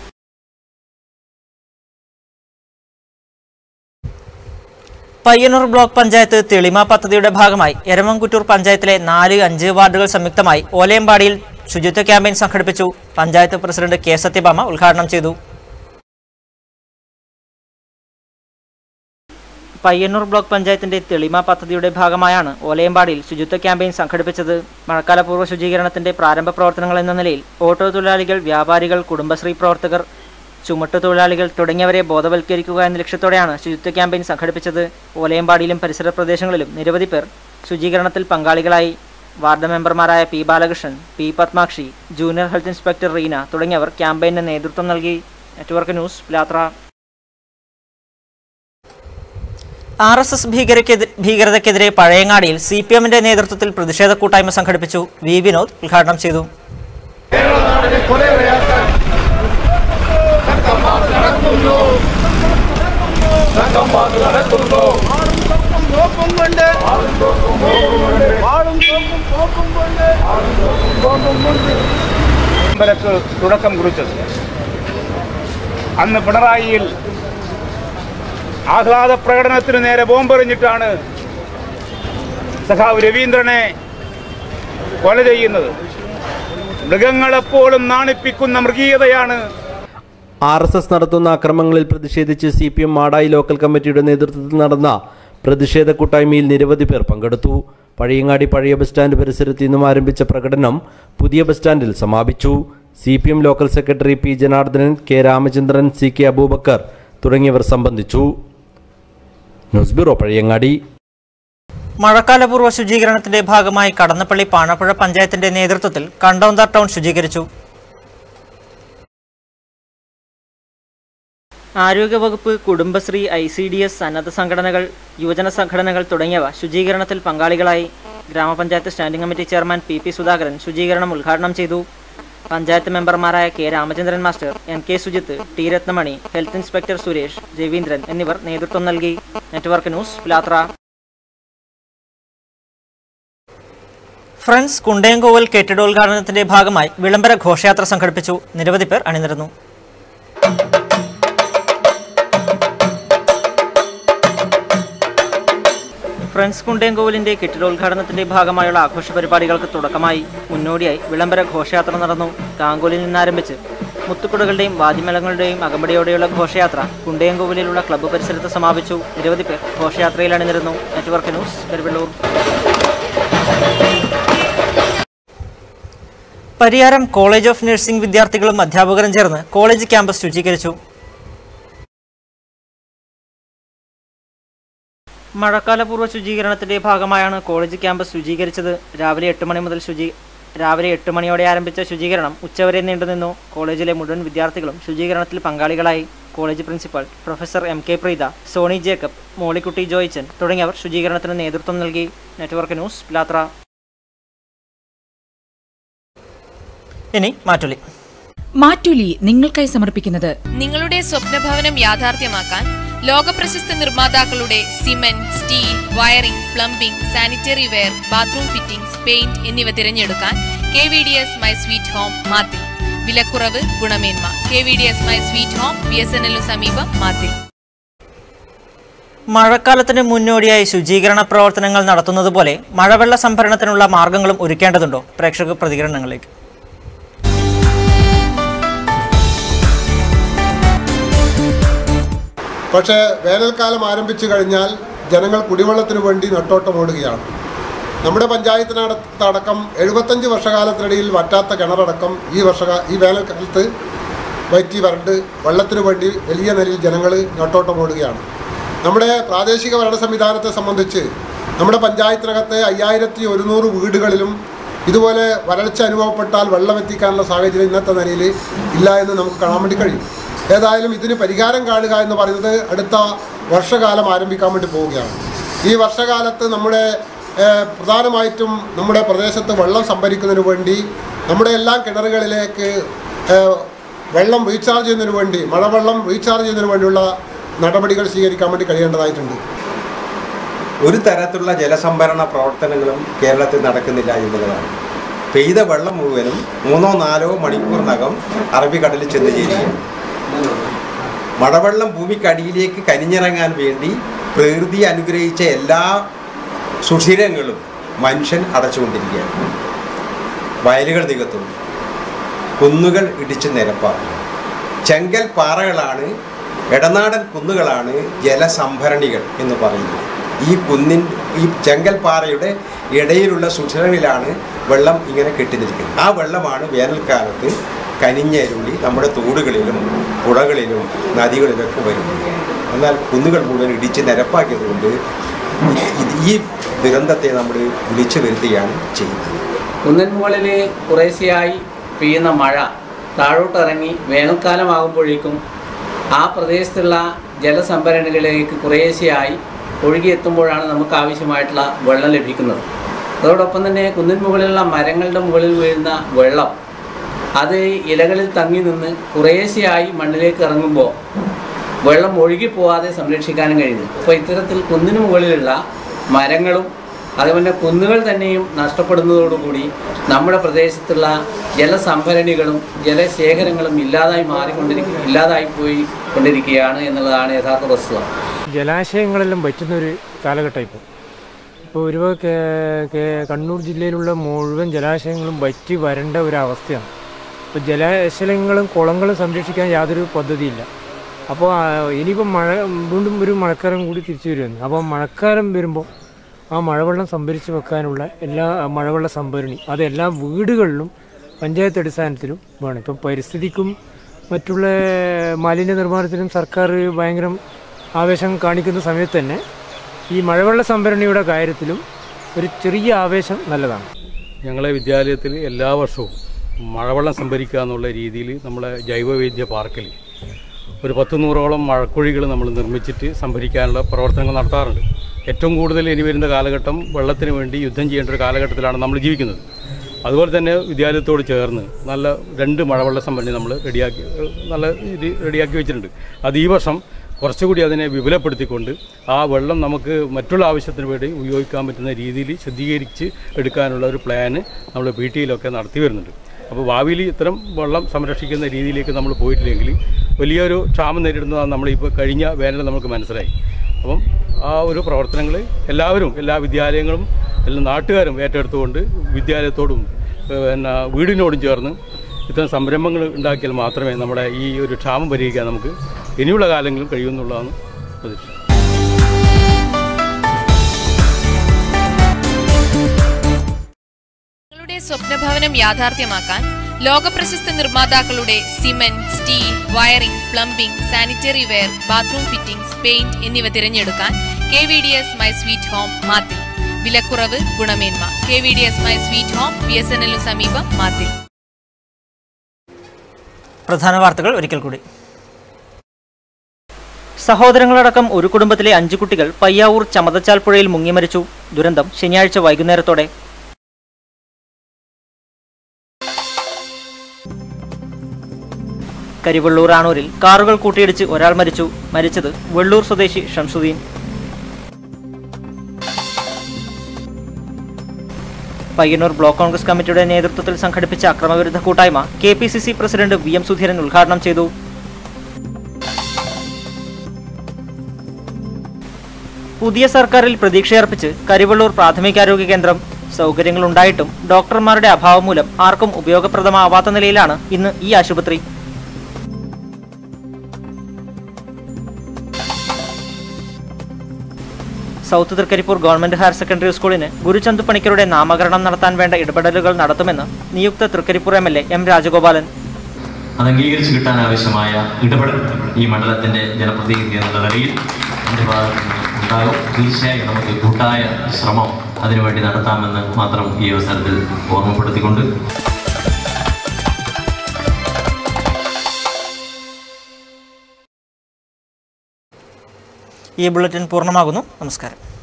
Payyanur block panchayat Thelima പദ്ധതിയുടെ ഭാഗമായി എരമംകുറ്റൂർ പഞ്ചായത്തിലെ നാല് അഞ്ച് വാർഡുകൾ സംയുക്തമായി ഓലയമ്പാടിയിൽ ശുചിത്വ ക്യാമ്പയിൻ സംഘടിപ്പിച്ചു പഞ്ചായത്ത് പ്രസിഡന്റ് കെ സത്യഭാമ ഉദ്ഘാടനം ചെയ്തു പയ്യന്നൂർ ബ്ലോക്ക് പഞ്ചായത്തിന്റെ തെളിമ പദ്ധതിയുടെ ഭാഗമായാണ് ഓലയമ്പാടിയിൽ ശുചിത്വ ക്യാമ്പയിൻ സംഘടിപ്പിച്ചത് മഴക്കാലപൂർവ്വ ശുചീകരണത്തിന്റെ പ്രാരംഭ പ്രവർത്തനങ്ങൾ എന്ന നിലയിൽ ഓട്ടോ തൊഴിലാളികൾ വ്യാപാരികൾ കുടുംബശ്രീ പ്രവർത്തകർ ചുമട്ടു തൊഴിലാളികൾ തുടങ്ങിയവരെ ബോധവൽക്കരിക്കുക എന്ന ലക്ഷ്യത്തോടെയാണ് ശുചിത്വ ക്യാമ്പയിൻ സംഘടിപ്പിച്ചത് ഓലയമ്പാടിയിലും പരിസര പ്രദേശങ്ങളിലും നിരവധി പേർ ശുചീകരണത്തിൽ പങ്കാളികളായി വാർഡ് മെമ്പർമാരായ P Balakrishnan P Padmakshi junior health inspector Reena തുടങ്ങിയവർ ക്യാമ്പയിന് നേതൃത്വം നൽകി network news Pilathara R S S ഭീകരതയ്ക്കെതിരെ പഴയങ്ങാടിയിൽ സി പി എമ്മിന്റെ നേതൃത്വത്തിൽ പ്രതിഷേധ കൂട്ടായ്മ സംഘടിപ്പിച്ചു വി വിനോദ് ഉദ്ഘാടനം ചെയ്തു പരക്ക് തുടക്കം കുറിച്ചത് അന്ന് പിണറായിയിൽ ആഹ്ലാദ പ്രകടനത്തിനു നേരെ ബോംബെറിഞ്ഞിട്ടാണ് സഖാവ് രവീന്ദ്രനെ കൊല ചെയ്യുന്നത് മൃഗങ്ങളെപ്പോഴും നാണിപ്പിക്കുന്ന മൃഗീയതയാണ് ആർ എസ് എസ് നടത്തുന്ന അക്രമങ്ങളിൽ പ്രതിഷേധിച്ച് C P M Madayi local committee നേതൃത്വത്തിൽ നടന്ന പ്രതിഷേധ കൂട്ടായ്മയിൽ നിരവധി പേർ പങ്കെടുത്തു പഴയങ്ങാടി പഴയ ബസ് സ്റ്റാൻഡ് പരിസരത്ത് നിന്നും ആരംഭിച്ച പ്രകടനം പുതിയ ബസ് സ്റ്റാൻഡിൽ സമാപിച്ചു C P M local secretary P Janardhanan K Ramachandran C K Abubakar തുടങ്ങിയവർ സംബന്ധിച്ചു ന്യൂസ് ബ്യൂറോ പഴയങ്ങാടി മഴക്കാലപൂർവ്വ ശുചീകരണത്തിന്റെ ഭാഗമായി കടന്നപ്പള്ളി പാണപ്പുഴ പഞ്ചായത്തിന്റെ നേതൃത്വത്തിൽ കണ്ടോന്താർ ടൗൺ ശുചീകരിച്ചു ആരോഗ്യവകുപ്പ് Kudumbashree I C D S സന്നദ്ധ സംഘടനകൾ യുവജന സംഘടനകൾ തുടങ്ങിയവ ശുചീകരണത്തിൽ പങ്കാളികളായി ഗ്രാമപഞ്ചായത്ത് standing committee chairman P P Sudhakaran ശുചീകരണം ഉദ്ഘാടനം ചെയ്തു പഞ്ചായത്ത് മെമ്പർമാരായ K Ramachandran master N K Sujith T Rathnamani health inspector Suresh Raveendran എന്നിവർ നേതൃത്വം നൽകി network news Pilathara friends Kundayamkoval കെട്ടിടോദ്ഘാടനത്തിന്റെ ഭാഗമായി വിളംബര ഘോഷയാത്ര സംഘടിപ്പിച്ചു നിരവധി പേർ അണിനിരന്നു ഫ്രണ്ട്സ് കുണ്ടേങ്കോവിലിന്റെ കെട്ടിടോദ്ഘാടനത്തിന്റെ ഭാഗമായുള്ള ആഘോഷ പരിപാടികൾക്ക് തുടക്കമായി മുന്നോടിയായി വിളംബര ഘോഷയാത്ര നടന്നു കാങ്കോലിൽ നിന്നാരംഭിച്ച് മുത്തുക്കുടകളുടെയും വാദ്യമേളങ്ങളുടെയും അകമ്പടിയോടെയുള്ള ഘോഷയാത്ര കുണ്ടയംകോവിലുള്ള ക്ലബ്ബ് പരിസരത്ത് സമാപിച്ചു നിരവധി പേർ ഘോഷയാത്രയിൽ അണിനിരുന്നു network news Peruvalloor Pariyaram college of nursing വിദ്യാർത്ഥികളും അധ്യാപകരും ചേർന്ന് കോളേജ് ക്യാമ്പസ് ശുചീകരിച്ചു മഴക്കാലപൂർവ്വ ശുചീകരണത്തിന്റെ ഭാഗമായാണ് കോളേജ് ക്യാമ്പസ് ശുചീകരിച്ചത് രാവിലെ എട്ട് മണി മുതൽ ശുചീ രാവിലെ എട്ട് മണിയോടെ ആരംഭിച്ച ശുചീകരണം ഉച്ചവരെ നീണ്ടുനിന്നു കോളേജിലെ മുഴുവൻ വിദ്യാർത്ഥികളും ശുചീകരണത്തിൽ പങ്കാളികളായി college principal professor M K Preetha Sony Jacob Molikkutty Joychan തുടങ്ങിയവർ ശുചീകരണത്തിന് നേതൃത്വം നൽകി നെറ്റ്വർക്ക് ന്യൂസ് പിലാത്ര ഇനി മാറ്റുലി മാറ്റുലി നിങ്ങൾക്കായി സമർപ്പിക്കുന്നത് നിങ്ങളുടെ സ്വപ്നഭവനം യാഥാർത്ഥ്യമാക്കാൻ ലോകപ്രശസ്ത നിർമ്മാതാക്കളുടെ cement steel wiring plumbing sanitary ware bathroom fittings paint എന്നിവ തിരഞ്ഞെടുക്കാൻ K V D S my sweet home Mathil വിലക്കുറവ് ഗുണമേന്മ K V D S my sweet home B S N L സമീപം മാത്തിൽ മഴക്കാലത്തിന് മുന്നോടിയായി ശുചീകരണ പ്രവർത്തനങ്ങൾ നടത്തുന്നത് പോലെ മഴവെള്ള സംഭരണത്തിനുള്ള മാർഗങ്ങളും ഒരുക്കേണ്ടതുണ്ടോ പ്രേക്ഷക പ്രതികരണങ്ങളിലേക്ക് പക്ഷേ വേനൽക്കാലം ആരംഭിച്ചു കഴിഞ്ഞാൽ ജനങ്ങൾ കുടിവെള്ളത്തിനു വേണ്ടി നെട്ടോട്ടമോടുകയാണ് നമ്മുടെ പഞ്ചായത്തിനടക്കം എഴുപത്തഞ്ച് വർഷകാലത്തിനിടയിൽ വറ്റാത്ത കിണറടക്കം ഈ വർഷ ഈ വേനൽക്കാലത്ത് വറ്റി വരണ്ട് വെള്ളത്തിനു വേണ്ടി വലിയ നിലയിൽ ജനങ്ങൾ നെട്ടോട്ടമോടുകയാണ് നമ്മുടെ പ്രാദേശിക ഭരണ സംവിധാനത്തെ സംബന്ധിച്ച് നമ്മുടെ പഞ്ചായത്തിനകത്തെ അയ്യായിരത്തി ഒരുന്നൂറ് വീടുകളിലും ഇതുപോലെ വരൾച്ച അനുഭവപ്പെട്ടാൽ വെള്ളം എത്തിക്കാനുള്ള സാഹചര്യം ഇന്നത്തെ നിലയിൽ ഇല്ല എന്ന് നമുക്ക് കാണാൻ വേണ്ടി കഴിയും ഏതായാലും ഇതിന് പരിഹാരം കാണുക എന്ന് പറയുന്നത് അടുത്ത വർഷകാലം ആരംഭിക്കാൻ വേണ്ടി പോവുകയാണ് ഈ വർഷകാലത്ത് നമ്മുടെ ഏഹ്, പ്രധാനമായിട്ടും നമ്മുടെ പ്രദേശത്ത് വെള്ളം സംഭരിക്കുന്നതിന് വേണ്ടി നമ്മുടെ എല്ലാ കിണറുകളിലേക്ക് ഏഹ്, വെള്ളം റീചാർജ് ചെയ്യുന്നതിന് വേണ്ടി മഴവെള്ളം റീചാർജ് ചെയ്യുന്നതിന് വേണ്ടിയുള്ള നടപടികൾ സ്വീകരിക്കാൻ വേണ്ടി കഴിയേണ്ടതായിട്ടുണ്ട് ഒരു തരത്തിലുള്ള ജലസംഭരണ പ്രവർത്തനങ്ങളും കേരളത്തിൽ നടക്കുന്നില്ല എന്നുള്ളതാണ് പെയ്ത വെള്ളം മുഴുവനും മൂന്നോ നാലോ മണിക്കൂറിനകം അറബിക്കടലിൽ ചെന്ന് ചേരുകയാണ് മഴവെള്ളം ഭൂമിക്കടിയിലേക്ക് കനിഞ്ഞിറങ്ങാൻ വേണ്ടി പ്രകൃതി അനുഗ്രഹിച്ച എല്ലാ സുഷിരങ്ങളും മനുഷ്യൻ അടച്ചുകൊണ്ടിരിക്കുകയാണ് വയലുകൾ നികത്തുന്നു കുന്നുകൾ ഇടിച്ച് നിരപ്പാക്കുന്നു ചെങ്കൽ പാറകളാണ് ഇടനാടൻ കുന്നുകളാണ് ജലസംഭരണികൾ എന്ന് പറയുന്നത് ഈ കുന്നിൻ ഈ ചെങ്കൽ പാറയുടെ ഇടയിലുള്ള സുഷിരങ്ങളിലാണ് വെള്ളം ഇങ്ങനെ കെട്ടി നിൽക്കുന്നത് ആ വെള്ളമാണ് വേനൽക്കാലത്ത് കനിഞ്ഞരുളി നമ്മുടെ തോടുകളിലും പുഴകളിലും നദികളിലൊക്കെ വരുന്നത് എന്നാൽ കുന്നുകൾ മുഴുവൻ ഇടിച്ച് നിരപ്പാക്കിയതുകൊണ്ട് ഇത് ഈ ദുരന്തത്തെ നമ്മൾ വിളിച്ചു വരുത്തുകയാണ് ചെയ്യുന്നത് കുന്നിൻ മുകളിൽ കുറേശ്ശെയായി പെയ്യുന്ന മഴ താഴോട്ടിറങ്ങി വേനൽക്കാലമാകുമ്പോഴേക്കും ആ പ്രദേശത്തുള്ള ജലസംഭരണികളിലേക്ക് കുറേശ്ശെയായി ഒഴുകിയെത്തുമ്പോഴാണ് നമുക്ക് ആവശ്യമായിട്ടുള്ള വെള്ളം ലഭിക്കുന്നത് അതോടൊപ്പം തന്നെ കുന്നിൻ മുകളിലുള്ള മരങ്ങളുടെ മുകളിൽ വീഴുന്ന വെള്ളം അത് ഇലകളിൽ തങ്ങി നിന്ന് കുറേശ്ശെയായി മണ്ണിലേക്ക് ഇറങ്ങുമ്പോൾ വെള്ളം ഒഴുകിപ്പോവാതെ സംരക്ഷിക്കാനും കഴിയുന്നു അപ്പോൾ ഇത്തരത്തിൽ കുന്നിന് മുകളിലുള്ള മരങ്ങളും അതുപോലെ കുന്നുകൾ തന്നെയും നഷ്ടപ്പെടുന്നതോടുകൂടി നമ്മുടെ പ്രദേശത്തുള്ള ജലസംഭരണികളും ജലശേഖരങ്ങളും ഇല്ലാതായി മാറിക്കൊണ്ടിരിക്കുക ഇല്ലാതായി പോയി കൊണ്ടിരിക്കുകയാണ് എന്നുള്ളതാണ് യഥാർത്ഥ വസ്തുത ജലാശയങ്ങളെല്ലാം വറ്റുന്ന ഒരു കാലഘട്ടം ഇപ്പോൾ ഇപ്പോൾ ഒരു കേ- കേ- കണ്ണൂർ ജില്ലയിലുള്ള മുഴുവൻ ജലാശയങ്ങളും വറ്റി വരേണ്ട ഒരു അവസ്ഥയാണ് ഇപ്പോൾ ജലാശയങ്ങളും കുളങ്ങളും സംരക്ഷിക്കാൻ യാതൊരു പദ്ധതിയില്ല അപ്പോൾ ആ, ഇനിയിപ്പോൾ മഴ വീണ്ടും ഒരു മഴക്കാലം കൂടി തിരിച്ചു വരുമെന്ന് അപ്പോൾ മഴക്കാലം വരുമ്പോൾ ആ മഴവെള്ളം സംഭരിച്ച് വെക്കാനുള്ള എല്ലാ മഴവെള്ള സംഭരണി അത് എല്ലാ വീടുകളിലും പഞ്ചായത്ത് അടിസ്ഥാനത്തിലും വേണം ഇപ്പം പരിസ്ഥിതിക്കും മറ്റുള്ള മാലിന്യ നിർമ്മാണത്തിനും സർക്കാർ ഭയങ്കര ആവേശം കാണിക്കുന്ന സമയത്ത് തന്നെ ഈ മഴവെള്ള സംഭരണിയുടെ കാര്യത്തിലും ഒരു ചെറിയ ആവേശം നല്ലതാണ് ഞങ്ങളെ വിദ്യാലയത്തിൽ എല്ലാ വർഷവും മഴവെള്ളം സംഭരിക്കുക എന്നുള്ള രീതിയിൽ നമ്മളെ ജൈവവൈദ്യ പാർക്കിൽ ഒരു പത്ത് നൂറോളം മഴക്കുഴികൾ നമ്മൾ നിർമ്മിച്ചിട്ട് സംഭരിക്കാനുള്ള പ്രവർത്തനങ്ങൾ നടത്താറുണ്ട് ഏറ്റവും കൂടുതൽ ഇനി വരുന്ന കാലഘട്ടം വെള്ളത്തിന് വേണ്ടി യുദ്ധം ചെയ്യേണ്ട ഒരു കാലഘട്ടത്തിലാണ് നമ്മൾ ജീവിക്കുന്നത് അതുപോലെ തന്നെ വിദ്യാലയത്തോട് ചേർന്ന് നല്ല രണ്ട് മഴവെള്ള സംഭരണി നമ്മൾ റെഡിയാക്കി നല്ല രീതി റെഡിയാക്കി വെച്ചിട്ടുണ്ട് അത് ഈ വർഷം കുറച്ചുകൂടി അതിനെ വിപുലപ്പെടുത്തിക്കൊണ്ട് ആ വെള്ളം നമുക്ക് മറ്റുള്ള ആവശ്യത്തിന് വേണ്ടി ഉപയോഗിക്കാൻ പറ്റുന്ന രീതിയിൽ ശുദ്ധീകരിച്ച് എടുക്കാനുള്ള ഒരു പ്ലാന് നമ്മൾ പി ടിയിലൊക്കെ നടത്തി വരുന്നുണ്ട് അപ്പോൾ ഭാവിയിൽ ഇത്തരം വെള്ളം സംരക്ഷിക്കുന്ന രീതിയിലേക്ക് നമ്മൾ പോയിട്ടില്ലെങ്കിൽ വലിയൊരു ക്ഷാമം നേരിടുന്നതാണ് നമ്മളിപ്പോൾ കഴിഞ്ഞ വേനൽ നമുക്ക് മനസ്സിലായി അപ്പം ആ ഒരു പ്രവർത്തനങ്ങൾ എല്ലാവരും എല്ലാ വിദ്യാലയങ്ങളും എല്ലാ നാട്ടുകാരും ഏറ്റെടുത്തുകൊണ്ട് വിദ്യാലയത്തോടും ഏഹ്, പിന്നെ വീടിനോടും ചേർന്ന് ഇത്തരം സംരംഭങ്ങൾ ഉണ്ടാക്കിയാൽ മാത്രമേ നമ്മുടെ ഈ ഒരു ക്ഷാമം പരിഹരിക്കാൻ നമുക്ക് ഇനിയുള്ള കാലങ്ങളിൽ കഴിയുമെന്നുള്ളതാണ് പ്രതീക്ഷ നിങ്ങളുടെ സ്വപ്നഭവനം യാഥാർത്ഥ്യമാക്കാൻ ലോകപ്രശസ്ത നിർമ്മാതാക്കളുടെ cement steel wiring plumbing sanitary ware bathroom fittings paint എന്നിവ തിരഞ്ഞെടുക്കാൻ K V D S my sweet home Mathil വിലക്കുറവ് ഗുണമേന്മ K V D S my sweet home B S N L സമീപം മാത്തിൽ പ്രധാന വാർത്തകൾ ഒരിക്കൽ കൂടി സഹോദരങ്ങളടക്കം ഒരു കുടുംബത്തിലെ അഞ്ചു കുട്ടികൾ പയ്യാവൂർ ചമതച്ചാൽ പുഴയിൽ മുങ്ങിമരിച്ചു ദുരന്തം ശനിയാഴ്ച വൈകുന്നേരത്തോടെ കരിവള്ളൂർ ആണൂരിൽ കാറുകൾ കൂട്ടിയിടിച്ച് ഒരാൾ മരിച്ചു മരിച്ചത് വെള്ളൂർ സ്വദേശി ഷംസുദ്ദീൻ പയ്യന്നൂർ ബ്ലോക്ക് കോൺഗ്രസ് കമ്മിറ്റിയുടെ നേതൃത്വത്തിൽ സംഘടിപ്പിച്ച അക്രമവിരുദ്ധ കൂട്ടായ്മ K P C C president V M Sudheeran ഉദ്ഘാടനം ചെയ്തു പുതിയ സർക്കാരിൽ പ്രതീക്ഷയർപ്പിച്ച് കരിവള്ളൂർ പ്രാഥമികാരോഗ്യ കേന്ദ്രം സൗകര്യങ്ങൾ ഉണ്ടായിട്ടും ഡോക്ടർമാരുടെ അഭാവം മൂലം ആർക്കും ഉപയോഗപ്രദമാവാത്ത നിലയിലാണ് ഇന്ന് ഈ ആശുപത്രി south Trikaripur government higher secondary സ്കൂളിന് ഗുരുചന്ദ് പണിക്കരുടെ നാമകരണം നടത്താൻ വേണ്ട ഇടപെടലുകൾ നടത്തുമെന്ന് നിയുക്ത Trikaripur M L A M Rajagopalan അത് അംഗീകരിച്ചു കിട്ടാൻ ആവശ്യമായ ഇടപെടൽ ഈ മണ്ഡലത്തിന്റെ ജനപ്രതിനിധി എന്നുള്ള നിലയിൽ എൻ്റെ ഭാഗത്ത് നിന്ന് ഉണ്ടാകും തീർച്ചയായും നമുക്ക് കൂട്ടായ ശ്രമം അതിനുവേണ്ടി നടത്താമെന്ന് മാത്രം ഈ അവസരത്തിൽ ഓർമ്മപ്പെടുത്തിക്കൊണ്ട് ഈ ബുള്ളറ്റിൻ പൂർണ്ണമാകുന്നു നമസ്കാരം